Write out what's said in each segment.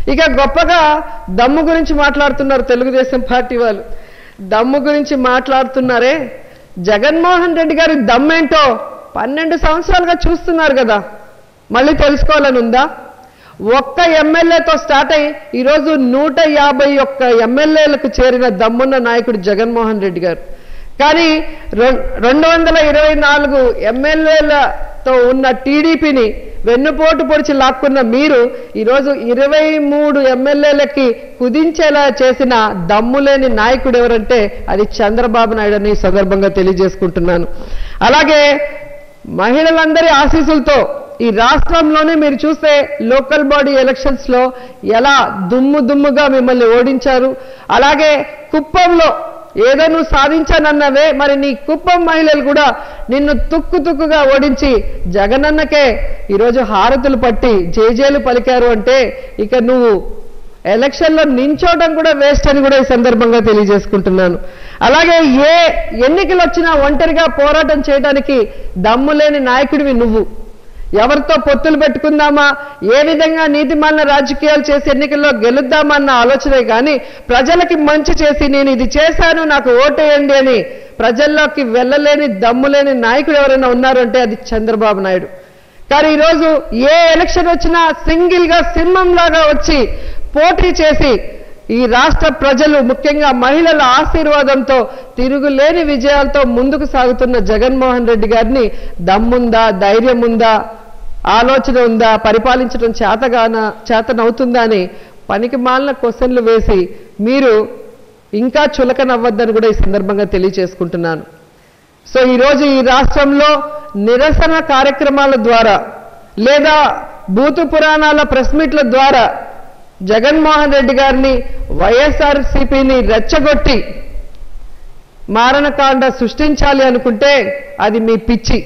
ఇక గొప్పగా దమ్ము గురించి మాట్లాడుతున్నారు తెలుగుదేశం పార్టీ వాళ్ళు దమ్ము గురించి మాట్లాడుతున్నారే జగన్మోహన్ రెడ్డి గారి దమ్మేంటో పన్నెండు సంవత్సరాలుగా చూస్తున్నారు కదా మళ్ళీ తెలుసుకోవాలని ఉందా ఒక్క ఎమ్మెల్యేతో స్టార్ట్ అయ్యి ఈరోజు నూట యాభై ఒక్క ఎమ్మెల్యేలకు చేరిన దమ్మున్న నాయకుడు జగన్మోహన్ రెడ్డి గారు కానీ రెం- రెండు వందల ఇరవై నాలుగు ఎమ్మెల్యేలతో ఉన్న టీడీపీని వెన్నుపోటు పొడిచి లాక్కున్న మీరు ఈరోజు ఇరవై మూడు ఎమ్మెల్యేలకి కుదించేలా చేసిన దమ్ములేని నాయకుడు ఎవరంటే అది చంద్రబాబు నాయుడు అని ఈ సందర్భంగా తెలియజేసుకుంటున్నాను అలాగే మహిళలందరి ఆశీస్సులతో ఈ రాష్ట్రంలోనే మీరు చూస్తే లోకల్ బాడీ ఎలక్షన్స్ లో ఎలా దుమ్ము దుమ్ముగా మిమ్మల్ని ఓడించారు అలాగే కుప్పంలో ఏదో నువ్వు సాధించానన్నవే మరి నీ కుప్పం మహిళలు కూడా నిన్ను తుక్కు తుక్కుగా ఓడించి జగనన్నకే ఈరోజు హారతులు పట్టి జేజేలు పలికారు అంటే ఇక నువ్వు ఎలక్షన్లో నించోవడం కూడా వేస్ట్ అని కూడా ఈ సందర్భంగా తెలియజేసుకుంటున్నాను అలాగే ఏ ఎన్నికలు వచ్చినా ఒంటరిగా పోరాటం చేయడానికి దమ్ములేని నాయకుడివి నువ్వు ఎవరితో పొత్తులు పెట్టుకుందామా ఏ విధంగా నీతిమాలిన రాజకీయాలు చేసి ఎన్నికల్లో గెలుద్దామా అన్న ఆలోచనే కానీ ప్రజలకి మంచి చేసి నేను ఇది చేశాను నాకు ఓటేయండి అని ప్రజల్లోకి వెళ్ళలేని దమ్ములేని నాయకుడు ఎవరైనా ఉన్నారు అంటే అది చంద్రబాబు నాయుడు కానీ ఈరోజు ఏ ఎలక్షన్ వచ్చినా సింగిల్ గా సింహంలాగా వచ్చి పోటీ చేసి ఈ రాష్ట్ర ప్రజలు ముఖ్యంగా మహిళల ఆశీర్వాదంతో తిరుగులేని విజయాలతో ముందుకు సాగుతున్న జగన్మోహన్ రెడ్డి గారిని దమ్ముందా ధైర్యం ఉందా ఆలోచన ఉందా పరిపాలించడం చేతగాన చేతనవుతుందా అని పనికి మాలిన క్వశ్చన్లు వేసి మీరు ఇంకా చులకనవ్వద్దని కూడా ఈ సందర్భంగా తెలియచేసుకుంటున్నాను సో ఈరోజు ఈ రాష్ట్రంలో నిరసన కార్యక్రమాల ద్వారా లేదా బూతు పురాణాల ప్రెస్ మీట్ల ద్వారా జగన్మోహన్ రెడ్డి గారిని వైఎస్ఆర్సీపీని రెచ్చగొట్టి మారణకాండ సృష్టించాలి అనుకుంటే అది మీ పిచ్చి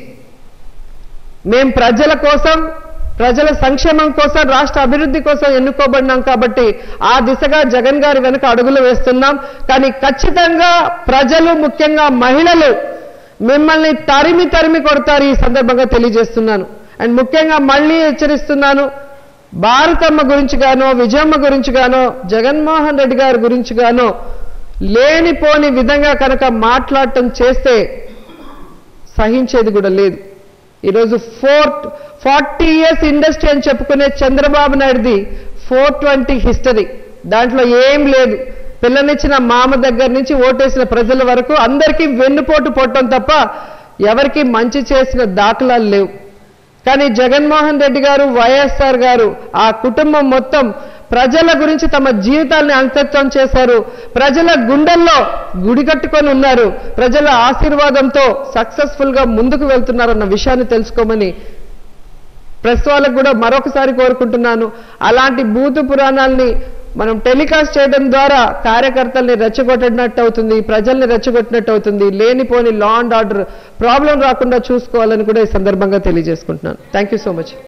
మేం ప్రజల కోసం ప్రజల సంక్షేమం కోసం రాష్ట్ర అభివృద్ధి కోసం ఎన్నుకోబడినాం కాబట్టి ఆ దిశగా జగన్ గారి వెనుక అడుగులు వేస్తున్నాం కానీ ఖచ్చితంగా ప్రజలు ముఖ్యంగా మహిళలు మిమ్మల్ని తరిమి తరిమి కొడతారు ఈ సందర్భంగా తెలియజేస్తున్నాను అండ్ ముఖ్యంగా మళ్ళీ హెచ్చరిస్తున్నాను భారతమ్మ గురించి గానో విజయమ్మ గురించి గానో జగన్మోహన్ రెడ్డి గారి గురించి గానో లేనిపోని విధంగా కనుక మాట్లాడటం చేస్తే సహించేది కూడా లేదు ఈరోజు ఫోర్ ఫార్టీ ఇయర్స్ ఇండస్ట్రీ అని చెప్పుకునే చంద్రబాబు నాయుడుది ఫోర్ ట్వంటీ హిస్టరీ దాంట్లో ఏం లేదు పిల్లనిచ్చిన మామ దగ్గర నుంచి ఓటేసిన ప్రజల వరకు అందరికీ వెన్నుపోటు పొట్టం తప్ప ఎవరికి మంచి చేసిన దాఖలాలు లేవు కానీ జగన్మోహన్ రెడ్డి గారు వైఎస్ఆర్ గారు ఆ కుటుంబం మొత్తం ప్రజల గురించి తమ జీవితాల్ని అంకితం చేశారు ప్రజల గుండెల్లో గుడి కట్టుకొని ఉన్నారు ప్రజల ఆశీర్వాదంతో సక్సెస్ఫుల్ గా ముందుకు వెళ్తున్నారన్న విషయాన్ని తెలుసుకోమని ప్రెస్ వాళ్ళకు కూడా మరొకసారి కోరుకుంటున్నాను అలాంటి భూత పురాణాల్ని మనం టెలికాస్ట్ చేయడం ద్వారా కార్యకర్తల్ని రెచ్చగొట్టినట్టు అవుతుంది ప్రజల్ని రెచ్చగొట్టినట్టు అవుతుంది లేనిపోని లా అండ్ ఆర్డర్ ప్రాబ్లం రాకుండా చూసుకోవాలని కూడా ఈ సందర్భంగా తెలియజేసుకుంటున్నాను థ్యాంక్ యూ సో మచ్